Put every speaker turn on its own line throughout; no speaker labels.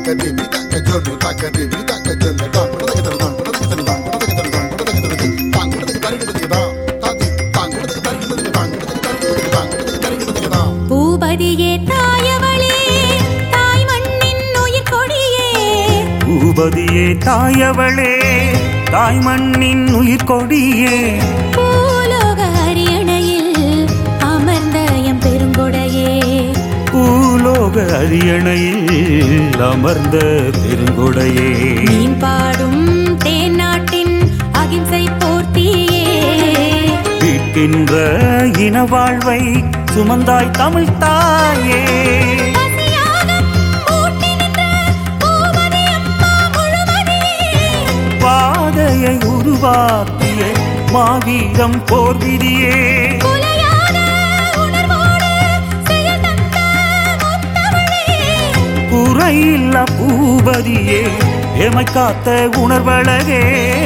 பூபதியே தாயவளே தாய் மண்ணின் உயிர் கொடியே
பூபதியே தாயவளே தாய் மண்ணின் உயிர் கொடியே
பூலோக அரியணையில் அமர்ந்த எம் பெருங்கொடையே
பூலோக அரியணையில் அமர்ந்த பெருங்கொடையே
மீன் பாடும் தேநாட்டின் அகிம்சை போர்த்தியே
வீட்கின்ற இன வாழ்வை சுமந்தாய் தமிழ் தாயே
பசியாக ஊட்டி நின்ற பூபதி அம்மா முழுமதியே
பாதையை உருவாக்கிய மாவீரம் போர் விதியே
குலையாத உணர்வோடு செயல் தந்த முத்தமிழே
குறையில்லா பூபதியே எமை காத்த உணர்வழகே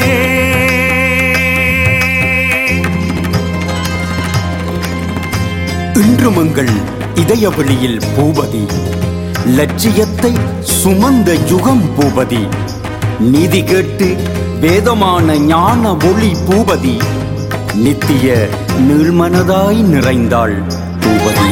இன்றும் எங்கள் இதயவெளியில் பூபதி லட்சியத்தை சுமந்த யுகம் பூபதி நீதி கேட்டு வேதமான ஞான ஒளி பூபதி நித்திய நீள்மனதாய் நிறைந்தாள் பூபதி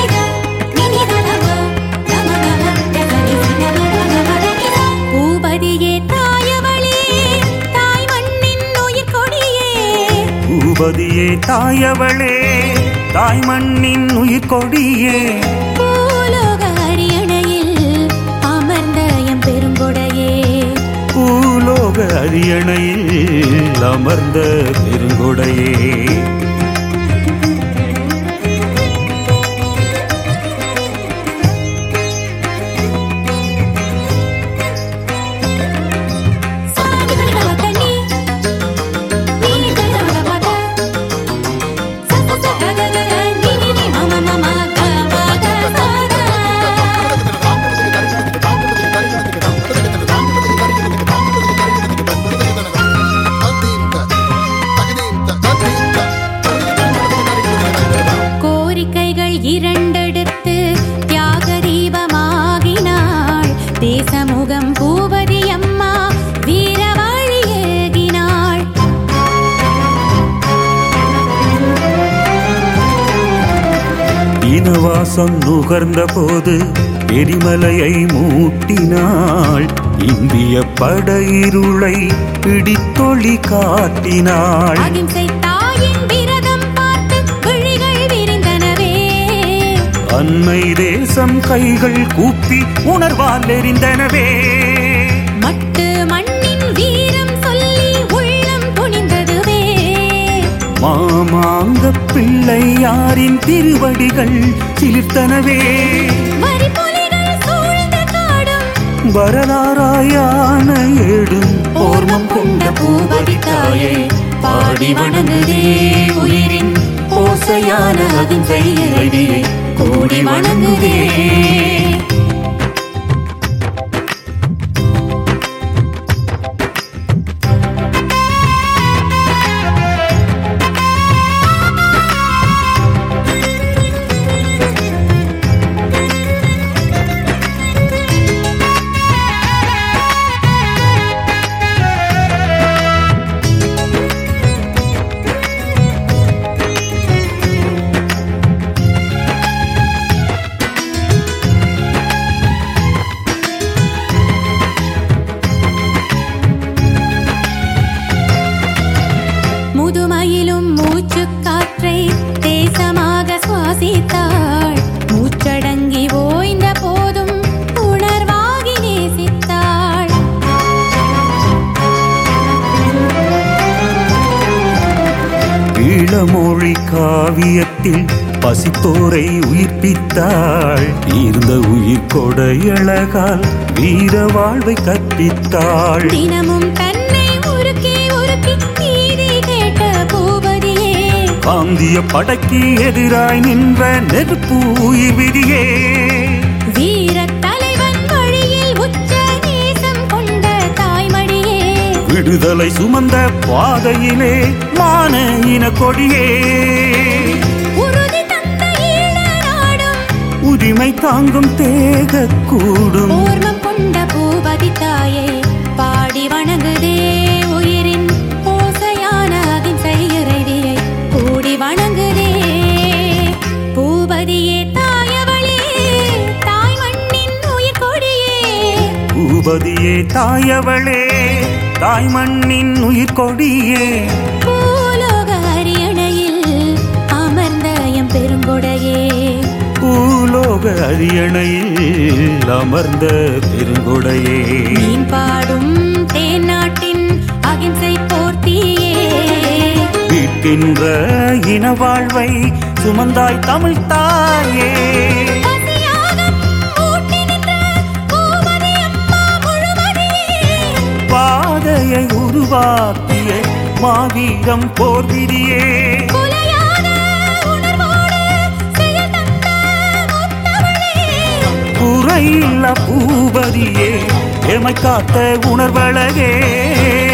பூபதியே தாயவளே தாய் மண்ணின் உயிர் கொடியே
பூபதியே தாயவளே தாய் மண்ணின் உயிர் கொடியே
பூலோக அரியணையில் அமர்ந்த எம் பெருங்கொடையே
பூலோக அரியணையில் அமர்ந்த பெருங்கொடையே
கோரிக்கைகள் இரண்டெடுத்து தியாக தீபமாகினாள் தேசமுகம் பூபதி அம்மா வீரவாழி ஏகினாள்
இனவாசம் நுகர்ந்த போது எரிமலையை மூட்டினாள் இந்திய படையிருளை பிடித்தொளி காட்டினாள்
அகிம்சை தாயின் விரதம் பார்த்து விழிகள் விரிந்தனவே
அன்னை தேசம் கைகள் கூப்பி உணர்வால் எறிந்தனவே
மட்டு மண்ணின் வீரம் சொல்லி உள்ளம் துணிந்ததுவே
மாமாங்க பிள்ளை யாரின் திருவடிகள் சிலிர்த்தனவே
வரிபொலிகள் சூழ்ந்த காடும்
வரலாறாயான ஏடும் ஓர்மம் கொண்ட பூபதி தாயே பாடி வணங்குதே உயிரின் ஓசையான அகிம்சை இறைவியை கூடி வணங்குதே
முதுமையிலும் மூச்சு காற்றை தேசமாக சுவாசித்தாள் மூச்சடங்கி ஓய்ந்த போதும் உணர்வாகி நேசித்தாள்
ஈழமொழி காவியத்தில் பசித்தோரை உயிர்ப்பித்தாள் ஈர்ந்த உயிர் கொடையழகால் வீர வாழ்வை கற்பித்தாள்
தினமும் தன்னை உருக்கி உருக்கி நீதி கேட்ட பூபதியே
காந்திய படைக்கு எதிராய் நின்ற நெருப்பு உயிர் விதியே
வீரத் தலைவன் வழியில் உச்ச நேசம் கொண்ட தாய்மடியே
விடுதலை சுமந்த பாதையிலே மான இன கொடியே
உறுதி தந்த ஈழ நாடும்
உரிமை தாங்கும் தேக கூடும்
ஓர்மம் கொண்ட கொண்ட பூபதி தாயே பாடி வணங்குதே உயிரின் ஓசையான அகிம்சை இறைவியை கூடி வணங்குதே பூபதியே தாயவளே தாய் மண்ணின் உயிர் கொடியே
பூபதியே தாயவளே தாய் மண்ணின் உயிர் கொடியே
பூலோக அரியணையில் அமர்ந்த எம் பெருங்கொடையே
பூலோக அரியணையில் அமர்ந்த பெருங்கொடையே
மீன் பாடும் தேநாட்டின் அகிம்சை போர்த்தியே
வீட்டின்ற இன வாழ்வை சுமந்தாய் தமிழ் தாயே
பசியாகம் ஊட்டி நின்ற பூபதி அம்மா முழுமதியே
பாதையை உருவாக்கிய மாவீரம் போர் விதியே
குலையாத உணர்வோடு செயல் தந்த முத்தமிழே
குறையில்ல பூபதியே எமை காத்த உணர்வழகே